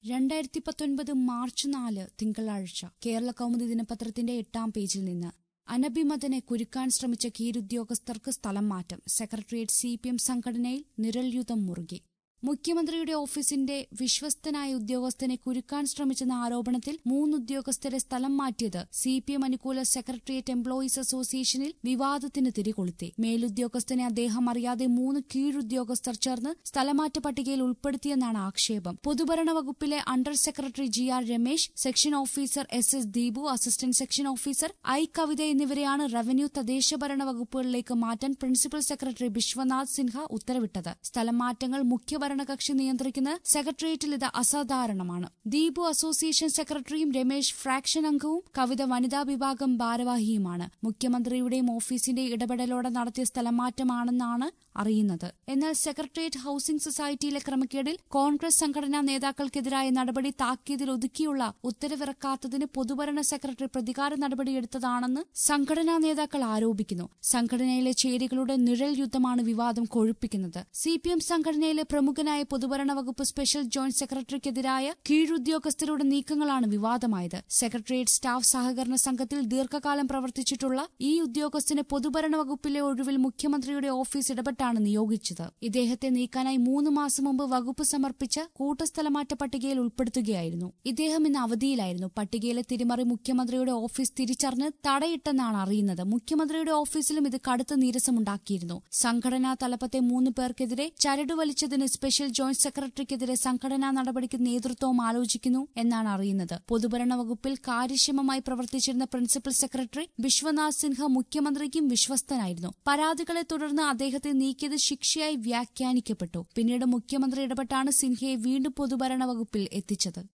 രണ്ടായിരത്തി പത്തൊൻപത് മാർച്ച് നാല് തിങ്കളാഴ്ച കേരള കൗമുദി ദിനപത്രത്തിന്റെ എട്ടാം പേജിൽ നിന്ന് അനഭിമതനെ കുരുക്കാൻ ശ്രമിച്ച കീഴുദ്യോഗസ്ഥർക്ക് സ്ഥലം മാറ്റം സെക്രട്ടേറിയറ്റ് സി പി എം സംഘടനയിൽ നിഴൽയുദ്ധം മുറുകി മുഖ്യമന്ത്രിയുടെ ഓഫീസിന്റെ വിശ്വസ്തനായ ഉദ്യോഗസ്ഥനെ കുരുക്കാൻ ശ്രമിച്ചെന്ന ആരോപണത്തിൽ മൂന്ന് ഉദ്യോഗസ്ഥരെ സ്ഥലം മാറ്റിയത് സി പി എം അനുകൂല സെക്രട്ടേറിയറ്റ് എംപ്ലോയീസ് അസോസിയേഷനിൽ വിവാദത്തിന് തിരികൊളുത്തി മേലുദ്യോഗസ്ഥനെ അദ്ദേഹം അറിയാതെ മൂന്ന് കീഴുദ്യോഗസ്ഥർ ചേർന്ന് സ്ഥലമാറ്റ പട്ടികയിൽ ഉൾപ്പെടുത്തിയെന്നാണ് ആക്ഷേപം പൊതുഭരണ വകുപ്പിലെ under secretary G R Ramesh section officer S S Deepu assistant section officer I Kavitha എന്നിവരെയാണ് റവന്യൂ തദ്ദേശഭരണ വകുപ്പുകളിലേക്ക് മാറ്റാൻ പ്രിൻസിപ്പൽ സെക്രട്ടറി ബിശ്വനാഥ് സിൻഹ ഉത്തരവിട്ടത് സ്ഥലം മാറ്റങ്ങൾ മുഖ്യ ഭരണകക്ഷി നിയന്ത്രിക്കുന്ന സെക്രട്ടേറിയറ്റിൽ ഇത് അസാധാരണമാണ് ദീപു അസോസിയേഷൻ സെക്രട്ടറിയും രമേശ് ഫ്രാക്ഷൻ അംഗവും കവിത വനിതാ വിഭാഗം ഭാരവാഹിയുമാണ് മുഖ്യമന്ത്രിയുടെയും ഓഫീസിന്റെ ഇടപെടലോടെ നടത്തിയ സ്ഥലമാറ്റമാണെന്നാണ് അറിയുന്നത് എന്നാൽ സെക്രട്ടേറിയറ്റ് ഹൌസിംഗ് സൊസൈറ്റിയിലെ ക്രമക്കേടിൽ കോൺഗ്രസ് സംഘടനാ നേതാക്കൾക്കെതിരായ നടപടി താക്കീതിൽ ഒതുക്കിയുള്ള ഉത്തരവിറക്കാത്തതിന് പൊതുഭരണ സെക്രട്ടറി പ്രതികാര നടപടിയെടുത്തതാണെന്ന് സംഘടനാ നേതാക്കൾ ആരോപിക്കുന്നു സംഘടനയിലെ ചേരികളുടെ നിഴൽ യുദ്ധമാണ് വിവാദം കൊഴുപ്പിക്കുന്നത് സി പി എം സംഘടനയിലെ പ്രമുഖനായ പൊതുഭരണ വകുപ്പ് സ്പെഷ്യൽ ജോയിന്റ് സെക്രട്ടറിക്കെതിരായ കീഴുദ്യോഗസ്ഥരുടെ നീക്കങ്ങളാണ് വിവാദമായത് സെക്രട്ടേറിയറ്റ് സ്റ്റാഫ് സഹകരണ സംഘത്തിൽ ദീർഘകാലം പ്രവർത്തിച്ചിട്ടുള്ള ഈ ഉദ്യോഗസ്ഥനെ പൊതുഭരണ വകുപ്പിലെ ഒഴിവിൽ മുഖ്യമന്ത്രിയുടെ ഓഫീസ് ഇടപെട്ടാണ് നിയോഗിച്ചത് ഇദ്ദേഹത്തെ നീക്കാനായി മൂന്ന് മാസം മുമ്പ് വകുപ്പ് സമർപ്പിച്ച കൂട്ടസ്ഥലമാറ്റ പട്ടികയിൽ ഉൾപ്പെടുത്തുകയായിരുന്നു ഇദ്ദേഹം ഇന്ന് അവധിയിലായിരുന്നു പട്ടികയിലെ തിരിമറി മുഖ്യമന്ത്രിയുടെ ഓഫീസ് തിരിച്ചറിഞ്ഞ് തടയിട്ടെന്നാണ് അറിയുന്നത് മുഖ്യമന്ത്രിയുടെ ഓഫീസിലും ഇത് കടുത്ത നീരസമുണ്ടാക്കിയിരുന്നു സംഘടനാ തലപ്പത്തെ മൂന്ന് പേർക്കെതിരെ ചരട് വലിച്ചതിന് സ്പെഷ്യൽ ജോയിന്റ് സെക്രട്ടറിക്കെതിരെ സംഘടനാ നടപടിക്ക് നേതൃത്വവും ആലോചിക്കുന്നു എന്നാണ് അറിയുന്നത് പൊതുഭരണ വകുപ്പിൽ കാര്യക്ഷമമായി പ്രവർത്തിച്ചിരുന്ന പ്രിൻസിപ്പൽ സെക്രട്ടറി വിശ്വനാഥ് സിൻഹ മുഖ്യമന്ത്രിക്കും വിശ്വസ്തനായിരുന്നു പരാതികളെ തുടർന്ന് അദ്ദേഹത്തെ നീക്കിയത് ശിക്ഷയായി വ്യാഖ്യാനിക്കപ്പെട്ടു പിന്നീട് മുഖ്യമന്ത്രി ഇടപെട്ടാണ് സിൻഹയെ വീണ്ടും പൊതുഭരണ വകുപ്പിൽ എത്തിച്ചത്